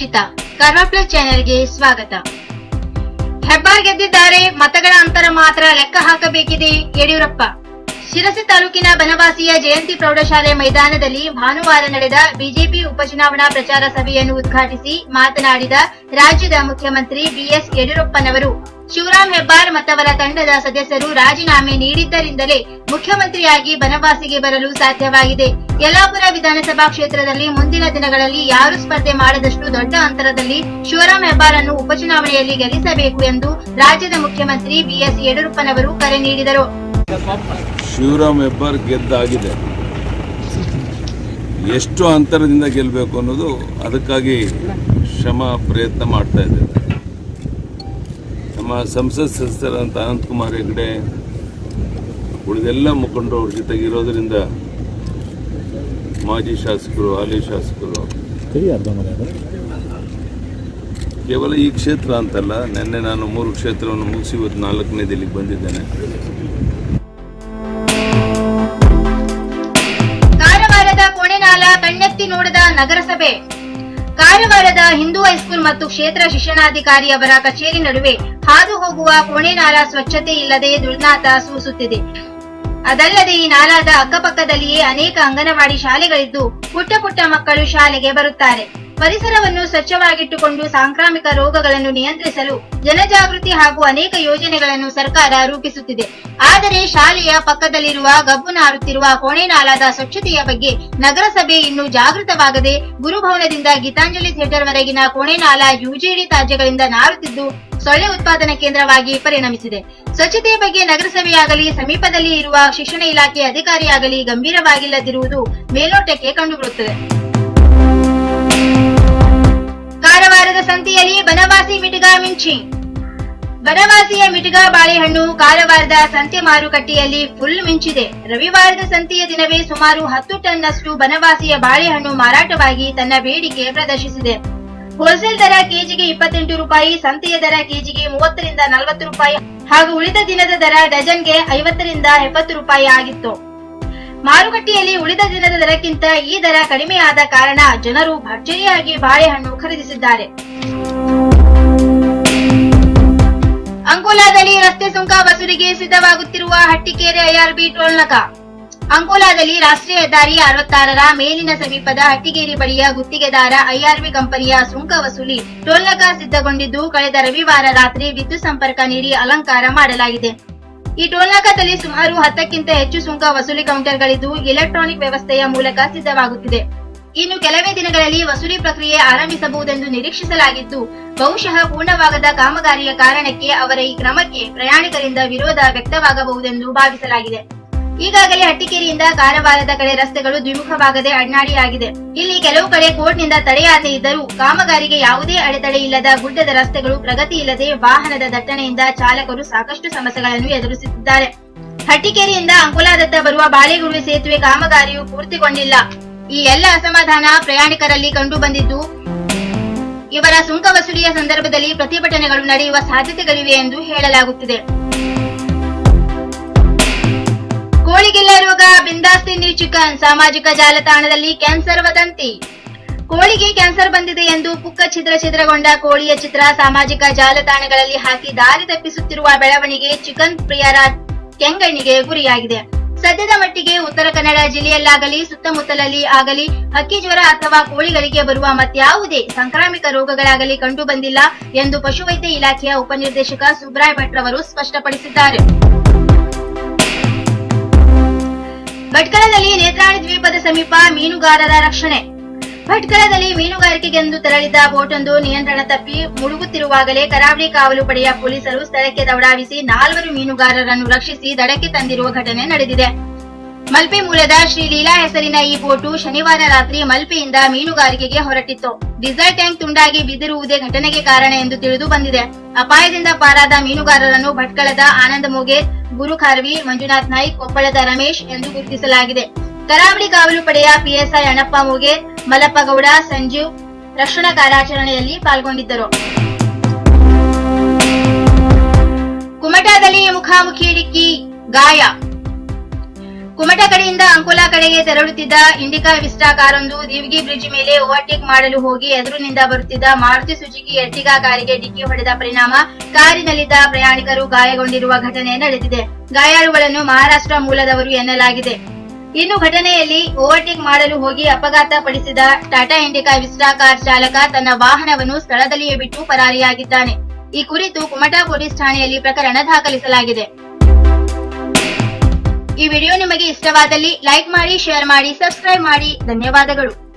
Harshita curve plus ಚಾನೆಲ್ಗೆ ಸ್ವಾಗತ ಹೆಬ್ಬಾರ್ ಗೆದ್ದಿದ್ದಾರೆ ಮತಗಳ ಅಂತರ ಮಾತ್ರ ಲೆಕ್ಕ ಹಾಕಬೇಕಿದೆ ಯಡಿಯೂರಪ್ಪ ಶಿರಸಿ ತಾಲೂಕಿನ ಬನವಾಸಿಯ ಜಯಂತಿ ಪ್ರೌಢಶಾಲೆ ಮೈದಾನದಲ್ಲಿ ಭಾನುವಾರ ನಡೆದ ಬಿಜೆಪಿ ಉಪಚುನಾವಣಾ ಪ್ರಚಾರ ಸಭೆಯನ್ನು ಉದ್ಘಾಟಿಸಿ ಮಾತನಾಡಿದ ರಾಜ್ಯದ ಮುಖ್ಯಮಂತ್ರಿ ಬಿಎಸ್ ಯಡಿಯೂರಪ್ಪನವರು ಶಿವರಾಂ ಹೆಬ್ಬಾರ್ ಮತ್ತವರ ತಂಡದ ಸದಸ್ಯರು ರಾಜೀನಾಮೆ ನೀಡಿದ್ದರಿಂದಲೇ ಮುಖ್ಯಮಂತ್ರಿಯಾಗಿ ಬನವಾಸಿಗೆ ಬರಲು ಸಾಧ್ಯವಾಗಿದೆ ಯಲ್ಲಾಪುರ ವಿಧಾನಸಭಾ ಕ್ಷೇತ್ರದಲ್ಲಿ ಮುಂದಿನ ದಿನಗಳಲ್ಲಿ ಯಾರು ಸ್ಪರ್ಧೆ ಮಾಡದಷ್ಟು ದೊಡ್ಡ ಅಂತರದಲ್ಲಿ ಶಿವರಾಂ ಹೆಬ್ಬಾರ್ ಅನ್ನು ಉಪಚುನಾವಣೆಯಲ್ಲಿ ಗೆಲ್ಲಿಸಬೇಕು ಎಂದು ರಾಜ್ಯದ ಮುಖ್ಯಮಂತ್ರಿ ಬಿಎಸ್ ಯಡಿಯೂರಪ್ಪನವರು ಕರೆ ನೀಡಿದರು ಶಿವರಾಮ್ ಹೆಬ್ಬಾರ್ ಗೆದ್ದಾಗಿದೆ ಎಷ್ಟು ಅಂತರದಿಂದ ಗೆಲ್ಲಬೇಕು ಅನ್ನೋದು ಅದಕ್ಕಾಗಿ ಶ್ರಮ ಪ್ರಯತ್ನ ಮಾಡ್ತಾ ಇದ್ದೇವೆ ನಮ್ಮ ಸಂಸತ್ ಸದಸ್ಯರಂತ ಅನಂತಕುಮಾರ್ ಹೆಗಡೆ ಉಳಿದೆಲ್ಲ ಮುಖಂಡರು ಅವ್ರ ಜೊತೆಗೆ ಇರೋದ್ರಿಂದ ಮಾಜಿ ಶಾಸಕರು ಹಾಲಿ ಶಾಸಕರು ಕೇವಲ ಈ ಕ್ಷೇತ್ರ ಅಂತಲ್ಲ ನಿನ್ನೆ ನಾನು ಮೂರು ಕ್ಷೇತ್ರವನ್ನು ಮುಗಿಸಿ ಇವತ್ತು ನಾಲ್ಕನೇದು ಇಲ್ಲಿಗೆ ಬಂದಿದ್ದೇನೆ ಕಾರವಾರದ ಕೋಣೆನಾಲ ಕಣ್ಣೆತ್ತಿ ನೋಡದ ನಗರಸಭೆ ಕಾರವಾರದ ಹಿಂದೂ ಹೈಸ್ಕೂಲ್ ಮತ್ತು ಕ್ಷೇತ್ರ ಶಿಕ್ಷಣಾಧಿಕಾರಿ ಅವರ ಕಚೇರಿ ನಡುವೆ ಹಾದು ಹೋಗುವ ಕೋಣೆನಾಲ ಸ್ವಚ್ಛತೆ ಇಲ್ಲದೆ ದುರ್ನಾತ ಸೂಸುತ್ತಿದೆ ಅದಲ್ಲದೆ ಈ ನಾಲಾದ ಅಕ್ಕಪಕ್ಕದಲ್ಲಿಯೇ ಅನೇಕ ಅಂಗನವಾಡಿ ಶಾಲೆಗಳಿದ್ದು ಪುಟ್ಟ ಪುಟ್ಟ ಮಕ್ಕಳು ಶಾಲೆಗೆ ಬರುತ್ತಾರೆ ಪರಿಸರವನ್ನು ಸ್ವಚ್ಛವಾಗಿಟ್ಟುಕೊಂಡು ಸಾಂಕ್ರಾಮಿಕ ರೋಗಗಳನ್ನು ನಿಯಂತ್ರಿಸಲು ಜನಜಾಗೃತಿ ಹಾಗೂ ಅನೇಕ ಯೋಜನೆಗಳನ್ನು ಸರ್ಕಾರ ರೂಪಿಸುತ್ತಿದೆ ಆದರೆ ಶಾಲೆಯ ಪಕ್ಕದಲ್ಲಿರುವ ಗಬ್ಬು ನಾರುತ್ತಿರುವ ಕೋಣೆನಾಲಾದ ಸ್ವಚ್ಛತೆಯ ಬಗ್ಗೆ ನಗರಸಭೆ ಇನ್ನೂ ಜಾಗೃತವಾಗದೆ ಗುರುಭವನದಿಂದ ಗೀತಾಂಜಲಿ ಥಿಯೇಟರ್ ವರೆಗಿನ ಕೋಣೆನಾಲ ಯುಜಿಡಿ ತ್ಯಾಜ್ಯಗಳಿಂದ ನಾರುತ್ತಿದ್ದು ಸೊಳ್ಳೆ ಉತ್ಪಾದನಾ ಕೇಂದ್ರವಾಗಿ ಪರಿಣಮಿಸಿದೆ ಸ್ವಚ್ಛತೆಯ ಬಗ್ಗೆ ನಗರಸಭೆಯಾಗಲಿ ಸಮೀಪದಲ್ಲಿ ಇರುವ ಶಿಕ್ಷಣ ಇಲಾಖೆ ಅಧಿಕಾರಿಯಾಗಲಿ ಗಂಭೀರವಾಗಿಲ್ಲದಿರುವುದು ಮೇಲ್ನೋಟಕ್ಕೆ ಕಂಡುಬರುತ್ತದೆ ಕಾರವಾರದ ಸಂತೆಯಲ್ಲಿ ಬನವಾಸಿ ಮಿಟಿಗಾ ಮಿಂಚಿ ಬನವಾಸಿಯ ಮಿಟಿಗಾ ಬಾಳೆಹಣ್ಣು ಕಾರವಾರದ ಸಂತೆ ಮಾರುಕಟ್ಟೆಯಲ್ಲಿ ಫುಲ್ ಮಿಂಚಿದೆ ರವಿವಾರದ ಸಂತೆಯ ದಿನವೇ ಸುಮಾರು ಹತ್ತು ಟನ್ನಷ್ಟು ಬನವಾಸಿಯ ಬಾಳೆಹಣ್ಣು ಮಾರಾಟವಾಗಿ ತನ್ನ ಬೇಡಿಕೆ ಪ್ರದರ್ಶಿಸಿದೆ ಹೋಲ್ಸೇಲ್ ದರ ಕೆಜಿಗೆ ಇಪ್ಪತ್ತೆಂಟು ರೂಪಾಯಿ ಸಂತೆಯ ದರ ಕೆಜಿಗೆ ಮೂವತ್ತರಿಂದ ನಲವತ್ತು ರೂಪಾಯಿ ಹಾಗೂ ಉಳಿದ ದಿನದ ದರ ಡಜನ್ಗೆ ಐವತ್ತರಿಂದ ಎಪ್ಪತ್ತು ರೂಪಾಯಿ ಆಗಿತ್ತು ಮಾರುಕಟ್ಟೆಯಲ್ಲಿ ಉಳಿದ ದಿನದ ದರಕ್ಕಿಂತ ಈ ದರ ಕಡಿಮೆಯಾದ ಕಾರಣ ಜನರು ಭರ್ಜರಿಯಾಗಿ ಬಾಳೆಹಣ್ಣು ಖರೀದಿಸಿದ್ದಾರೆ ಅಂಕೋಲಾದಲ್ಲಿ ರಸ್ತೆ ಸುಂಕ ವಸೂಲಿಗೆ ಸಿದ್ಧವಾಗುತ್ತಿರುವ ಹಟ್ಟಿಕೆರೆ ಐಆರ್ಬಿ ಟೋಲ್ನಕ ಅಂಕೋಲಾದಲ್ಲಿ ರಾಷ್ಟ್ರೀಯ ಹೆದ್ದಾರಿ ಅರವತ್ತಾರರ ಮೇಲಿನ ಸಮೀಪದ ಹಟ್ಟಿಗೇರಿ ಬಳಿಯ ಗುತ್ತಿಗೆದಾರ ಐಆರ್ಬಿ ಕಂಪನಿಯ ಸುಂಕ ವಸೂಲಿ ಟೋಲ್ನಕ ಸಿದ್ಧಗೊಂಡಿದ್ದು ಕಳೆದ ರವಿವಾರ ರಾತ್ರಿ ವಿದ್ಯುತ್ ಸಂಪರ್ಕ ನೀಡಿ ಅಲಂಕಾರ ಮಾಡಲಾಗಿದೆ ಈ ಟೋಲ್ನಾಕದಲ್ಲಿ ಸುಮಾರು ಹತ್ತಕ್ಕಿಂತ ಹೆಚ್ಚು ಸುಂಕ ವಸೂಲಿ ಕೌಂಟರ್ಗಳಿದ್ದು ಇಲೆಕ್ಟ್ರಾನಿಕ್ ವ್ಯವಸ್ಥೆಯ ಮೂಲಕ ಸಿದ್ಧವಾಗುತ್ತಿದೆ ಇನ್ನು ಕೆಲವೇ ದಿನಗಳಲ್ಲಿ ವಸೂಲಿ ಪ್ರಕ್ರಿಯೆ ಆರಂಭಿಸಬಹುದೆಂದು ನಿರೀಕ್ಷಿಸಲಾಗಿದ್ದು ಬಹುಶಃ ಪೂರ್ಣವಾಗದ ಕಾಮಗಾರಿಯ ಕಾರಣಕ್ಕೆ ಅವರ ಈ ಕ್ರಮಕ್ಕೆ ಪ್ರಯಾಣಿಕರಿಂದ ವಿರೋಧ ವ್ಯಕ್ತವಾಗಬಹುದೆಂದು ಭಾವಿಸಲಾಗಿದೆ ಈಗಾಗಲೇ ಹಟ್ಟಿಕೇರಿಯಿಂದ ಕಾರವಾರದ ಕಡೆ ರಸ್ತೆಗಳು ದ್ವಿಮುಖವಾಗದೆ ಅಡ್ನಾಡಿಯಾಗಿದೆ ಇಲ್ಲಿ ಕೆಲವು ಕಡೆ ಕೋರ್ಟ್ನಿಂದ ತಡೆಯಾಜ್ಞೆ ಇದ್ದರೂ ಕಾಮಗಾರಿಗೆ ಯಾವುದೇ ಅಡೆತಡೆ ಇಲ್ಲದ ಗುಡ್ಡದ ರಸ್ತೆಗಳು ಪ್ರಗತಿ ಇಲ್ಲದೆ ವಾಹನದ ದಟ್ಟಣೆಯಿಂದ ಚಾಲಕರು ಸಾಕಷ್ಟು ಸಮಸ್ಯೆಗಳನ್ನು ಎದುರಿಸುತ್ತಿದ್ದಾರೆ ಹಟ್ಟಿಕೇರಿಯಿಂದ ಅಂಕೋಲಾದತ್ತ ಬರುವ ಬಾಳೆಗುರುವೆ ಸೇತುವೆ ಕಾಮಗಾರಿಯು ಪೂರ್ತಿಗೊಂಡಿಲ್ಲ ಈ ಎಲ್ಲ ಅಸಮಾಧಾನ ಪ್ರಯಾಣಿಕರಲ್ಲಿ ಕಂಡು ಬಂದಿದ್ದು ಇವರ ಸುಂಕ ವಸೂಲಿಯ ಸಂದರ್ಭದಲ್ಲಿ ಪ್ರತಿಭಟನೆಗಳು ನಡೆಯುವ ಸಾಧ್ಯತೆಗಳಿವೆ ಎಂದು ಹೇಳಲಾಗುತ್ತಿದೆ ಕೋಳಿಗೆಲ್ಲ ರೋಗ ಬಿಂದಾಸ್ ತಿನ್ನಿ ಚಿಕನ್ ಸಾಮಾಜಿಕ ಜಾಲತಾಣದಲ್ಲಿ ಕ್ಯಾನ್ಸರ್ ವದಂತಿ ಕೋಳಿಗೆ ಕ್ಯಾನ್ಸರ್ ಬಂದಿದೆ ಎಂದು ಪುಕ್ಕ ಛಿದ್ರ ಛಿದ್ರಗೊಂಡ ಕೋಳಿಯ ಚಿತ್ರ ಸಾಮಾಜಿಕ ಜಾಲತಾಣಗಳಲ್ಲಿ ಹಾಕಿ ದಾರಿ ತಪ್ಪಿಸುತ್ತಿರುವ ಬೆಳವಣಿಗೆ ಚಿಕನ್ ಪ್ರಿಯರ ಕೆಂಗಣ್ಣಿಗೆ ಗುರಿಯಾಗಿದೆ ಸದ್ಯದ ಮಟ್ಟಿಗೆ ಉತ್ತರ ಕನ್ನಡ ಜಿಲ್ಲೆಯಲ್ಲಾಗಲಿ ಸುತ್ತಮುತ್ತಲಲ್ಲಿ ಆಗಲಿ ಹಕ್ಕಿ ಜ್ವರ ಅಥವಾ ಕೋಳಿಗಳಿಗೆ ಬರುವ ಮತ್ಯಾವುದೇ ಸಾಂಕ್ರಾಮಿಕ ರೋಗಗಳಾಗಲಿ ಕಂಡು ಬಂದಿಲ್ಲ ಎಂದು ಪಶುವೈದ್ಯ ಇಲಾಖೆಯ ಉಪನಿರ್ದೇಶಕ ಸುಬ್ರಾಯ್ ಭಟ್ ರವರು ಸ್ಪಷ್ಟಪಡಿಸಿದ್ದಾರೆ ಭಟ್ಕಳದಲ್ಲಿ ನೇತ್ರಾಣಿ ದ್ವೀಪದ ಸಮೀಪ ಮೀನುಗಾರರ ರಕ್ಷಣೆ ಭಟ್ಕಳದಲ್ಲಿ ಮೀನುಗಾರಿಕೆಗೆಂದು ತೆರಳಿದ್ದ ಬೋಟೊಂದು ನಿಯಂತ್ರಣ ತಪ್ಪಿ ಮುಳುಗುತ್ತಿರುವಾಗಲೇ ಕರಾವಳಿ ಕಾವಲು ಪಡೆಯ ಪೊಲೀಸರು ಸ್ಥಳಕ್ಕೆ ದೌಡಾವಿಸಿ ನಾಲ್ವರು ಮೀನುಗಾರರನ್ನು ರಕ್ಷಿಸಿ ದಡಕ್ಕೆ ತಂದಿರುವ ಘಟನೆ ನಡೆದಿದೆ ಮಲ್ಪೆ ಮೂಲದ ಶ್ರೀ ಲೀಲಾ ಹೆಸರಿನ ಈ ಬೋಟು ಶನಿವಾರ ರಾತ್ರಿ ಮಲ್ಪೆಯಿಂದ ಮೀನುಗಾರಿಕೆಗೆ ಹೊರಟಿತ್ತು ಡೀಸೆಲ್ ಟ್ಯಾಂಕ್ ತುಂಡಾಗಿ ಬಿದ್ದಿರುವುದೇ ಘಟನೆಗೆ ಕಾರಣ ಎಂದು ತಿಳಿದು ಬಂದಿದೆ ಅಪಾಯದಿಂದ ಪಾರಾದ ಮೀನುಗಾರರನ್ನು ಭಟ್ಕಳದ ಆನಂದ ಮೊಗೇರ್ ಗುರು ಖಾರ್ವಿ ಮಂಜುನಾಥ್ ನಾಯ್ಕ್ ಕೊಪ್ಪಳದ ರಮೇಶ್ ಎಂದು ಗುರುತಿಸಲಾಗಿದೆ ಕರಾವಳಿ ಕಾವಲು ಪಡೆಯ ಪಿಎಸ್ಐ ಅಣ್ಣಪ್ಪ ಮೊಗೇರ್ ಮಲಪ್ಪ ಗೌಡ ಸಂಜೀವ್ ರಕ್ಷಣಾ ಕಾರ್ಯಾಚರಣೆಯಲ್ಲಿ ಪಾಲ್ಗೊಂಡಿದ್ದರು ಕುಮಟಾದಲ್ಲಿ ಮುಖಾಮುಖಿ ಡಿಕ್ಕಿ ಗಾಯ ಕುಮಟಾ ಕಡೆಯಿಂದ ಅಂಕೋಲಾ ಕಡೆಗೆ ತೆರಳುತ್ತಿದ್ದ ಇಂಡಿಕಾ ವಿಸ್ಟಾ ಕಾರೊಂದು ದಿವ್ಗಿ ಬ್ರಿಡ್ಜ್ ಮೇಲೆ ಓವರ್ಟೇಕ್ ಮಾಡಲು ಹೋಗಿ ಎದುರಿನಿಂದ ಬರುತ್ತಿದ್ದ ಮಾರುತಿ ಸುಜುಕಿ ಎರ್ಟಿಗಾ ಕಾರಿಗೆ ಡಿಕ್ಕಿ ಹೊಡೆದ ಪರಿಣಾಮ ಕಾರಿನಲ್ಲಿದ್ದ ಪ್ರಯಾಣಿಕರು ಗಾಯಗೊಂಡಿರುವ ಘಟನೆ ನಡೆದಿದೆ ಗಾಯಾಳುಗಳನ್ನು ಮಹಾರಾಷ್ಟ್ರ ಮೂಲದವರು ಎನ್ನಲಾಗಿದೆ ಇನ್ನು ಘಟನೆಯಲ್ಲಿ ಓವರ್ಟೇಕ್ ಮಾಡಲು ಹೋಗಿ ಅಪಘಾತ ಪಡಿಸಿದ ಟಾಟಾ ಇಂಡಿಕಾ ವಿಸ್ಟಾ ಕಾರ್ ಚಾಲಕ ತನ್ನ ವಾಹನವನ್ನು ಸ್ಥಳದಲ್ಲಿಯೇ ಬಿಟ್ಟು ಪರಾರಿಯಾಗಿದ್ದಾನೆ ಈ ಕುರಿತು ಕುಮಟಾ ಪೊಲೀಸ್ ಠಾಣೆಯಲ್ಲಿ ಪ್ರಕರಣ ದಾಖಲಿಸಲಾಗಿದೆ ಈ ವಿಡಿಯೋ ನಿಮಗೆ ಇಷ್ಟವಾದಲ್ಲಿ ಲೈಕ್ ಮಾಡಿ ಶೇರ್ ಮಾಡಿ ಸಬ್ಸ್ಕ್ರೈಬ್ ಮಾಡಿ ಧನ್ಯವಾದಗಳು